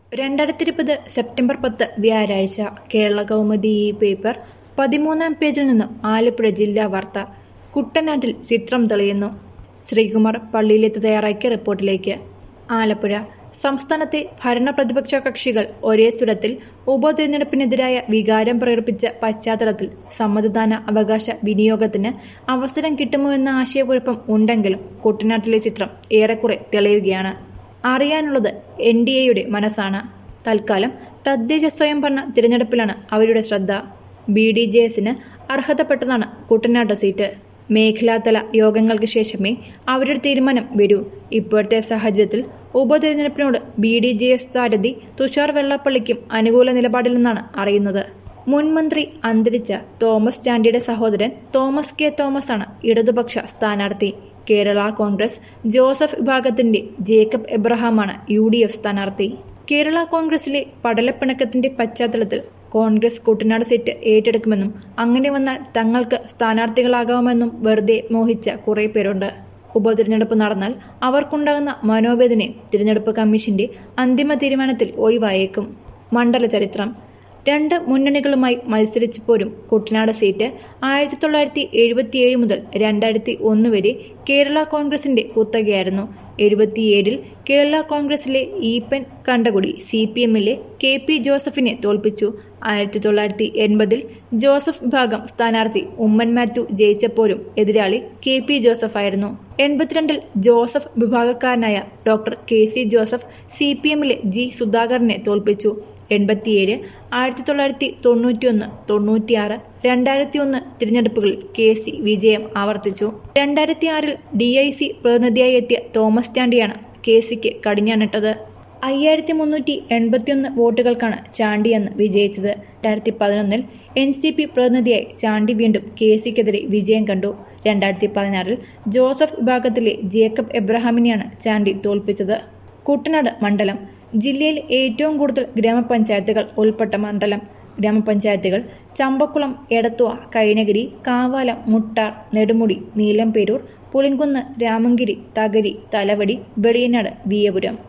രണ്ടായിരത്തി ഇരുപത് സെപ്റ്റംബർ പത്ത് വ്യാഴാഴ്ച കേരള കൗമുദി ഈ പേപ്പർ പതിമൂന്നാം പേജിൽ നിന്നും ആലപ്പുഴ ജില്ലാ വാർത്ത കുട്ടനാട്ടിൽ ചിത്രം തെളിയുന്നു ശ്രീകുമാർ പള്ളിയിലെത്തി തയ്യാറാക്കിയ റിപ്പോർട്ടിലേക്ക് ആലപ്പുഴ സംസ്ഥാനത്തെ ഭരണ പ്രതിപക്ഷ കക്ഷികൾ ഒരേ സ്വരത്തിൽ ഉപതെരഞ്ഞെടുപ്പിനെതിരായ വികാരം പ്രകടിപ്പിച്ച പശ്ചാത്തലത്തിൽ സമ്മതിദാന അവകാശ വിനിയോഗത്തിന് അവസരം കിട്ടുമോ എന്ന ആശയക്കുഴപ്പം ഉണ്ടെങ്കിലും കുട്ടനാട്ടിലെ ചിത്രം ഏറെക്കുറെ തെളിയുകയാണ് അറിയാനുള്ളത് എൻ ഡി എയുടെ മനസ്സാണ് തൽക്കാലം തദ്ദേശ സ്വയംഭരണ തിരഞ്ഞെടുപ്പിലാണ് അവരുടെ ശ്രദ്ധ ബി ഡി ജെ എസിന് അർഹതപ്പെട്ടതാണ് കുട്ടനാട് സീറ്റ് മേഖലാതല യോഗങ്ങൾക്ക് ശേഷമേ അവരുടെ തീരുമാനം വരൂ ഇപ്പോഴത്തെ സാഹചര്യത്തിൽ ഉപതെരഞ്ഞെടുപ്പിനോട് ബി ഡി ജെ എസ് സാരഥി തുഷാർ വെള്ളാപ്പള്ളിക്കും അനുകൂല നിലപാടിലെന്നാണ് അറിയുന്നത് മുൻ മന്ത്രി അന്തരിച്ച തോമസ് ചാണ്ടിയുടെ സഹോദരൻ തോമസ് കെ തോമസ് ആണ് ഇടതുപക്ഷ സ്ഥാനാർത്ഥി കേരള കോൺഗ്രസ് ജോസഫ് വിഭാഗത്തിന്റെ ജേക്കബ് എബ്രഹാമാണ് യു ഡി എഫ് സ്ഥാനാർത്ഥി കേരള കോൺഗ്രസിലെ പടലപ്പിണക്കത്തിന്റെ പശ്ചാത്തലത്തിൽ കോൺഗ്രസ് കുട്ടനാട് സീറ്റ് ഏറ്റെടുക്കുമെന്നും അങ്ങനെ വന്നാൽ തങ്ങൾക്ക് സ്ഥാനാർത്ഥികളാകാമെന്നും വെറുതെ മോഹിച്ച കുറെ പേരുണ്ട് ഉപതിരഞ്ഞെടുപ്പ് നടന്നാൽ അവർക്കുണ്ടാകുന്ന മനോവേദനയും തിരഞ്ഞെടുപ്പ് കമ്മീഷന്റെ അന്തിമ തീരുമാനത്തിൽ ഒഴിവായേക്കും മണ്ഡല ചരിത്രം രണ്ട് മുന്നണികളുമായി മത്സരിച്ചു പോരും കുട്ടനാട് സീറ്റ് ആയിരത്തി തൊള്ളായിരത്തി എഴുപത്തിയേഴ് മുതൽ രണ്ടായിരത്തി ഒന്ന് വരെ കേരള കോൺഗ്രസിന്റെ കുത്തകയായിരുന്നു എഴുപത്തിയേഴിൽ കേരള കോൺഗ്രസിലെ ഈപ്പൻ കണ്ടകുടി സി പി എമ്മിലെ കെ പി ജോസഫിനെ തോൽപ്പിച്ചു ആയിരത്തി തൊള്ളായിരത്തി എൺപതിൽ ജോസഫ് വിഭാഗം സ്ഥാനാർത്ഥി ഉമ്മൻ മാത്യു ജയിച്ചപ്പോഴും എതിരാളി കെ പി ജോസഫ് ആയിരുന്നു എൺപത്തിരണ്ടിൽ ജോസഫ് വിഭാഗക്കാരനായ doctor K C Joseph C P എമ്മിലെ ജി സുധാകരനെ തോൽപ്പിച്ചു എൺപത്തിയേഴ് ആയിരത്തി തൊള്ളായിരത്തി തൊണ്ണൂറ്റിയൊന്ന് തൊണ്ണൂറ്റിയാറ് രണ്ടായിരത്തി ഒന്ന് തിരഞ്ഞെടുപ്പുകളിൽ കെ സി വിജയം ആവർത്തിച്ചു രണ്ടായിരത്തി ആറിൽ ഡി ഐ സി പ്രതിനിധിയായി എത്തിയ തോമസ് ചാണ്ടിയാണ് കെ സിക്ക് കടിഞ്ഞാണിട്ടത് അയ്യായിരത്തി മുന്നൂറ്റി എൺപത്തിയൊന്ന് വോട്ടുകൾക്കാണ് ചാണ്ടി അന്ന് വിജയിച്ചത് രണ്ടായിരത്തി പതിനൊന്നിൽ എൻ സി പി പ്രതിനിധിയായി ചാണ്ടി വീണ്ടും കെ സിക്കെതിരെ വിജയം കണ്ടു രണ്ടായിരത്തി പതിനാറിൽ ജോസഫ് വിഭാഗത്തിലെ ജേക്കബ് എബ്രഹാമിനെയാണ് ചാണ്ടി തോൽപ്പിച്ചത് കുട്ടനാട് മണ്ഡലം ജില്ലയിൽ ഏറ്റവും കൂടുതൽ ഗ്രാമപഞ്ചായത്തുകൾ ഉൾപ്പെട്ട മണ്ഡലം ഗ്രാമപഞ്ചായത്തുകൾ ചമ്പക്കുളം എടത്തുവ കൈനഗിരി കാവാലം മുട്ടാർ നെടുമുടി നീലംപേരൂർ പുളിങ്കുന്ന് രാമങ്കിരി തകരി തലവടി വെളിയനാട് വിയപുരം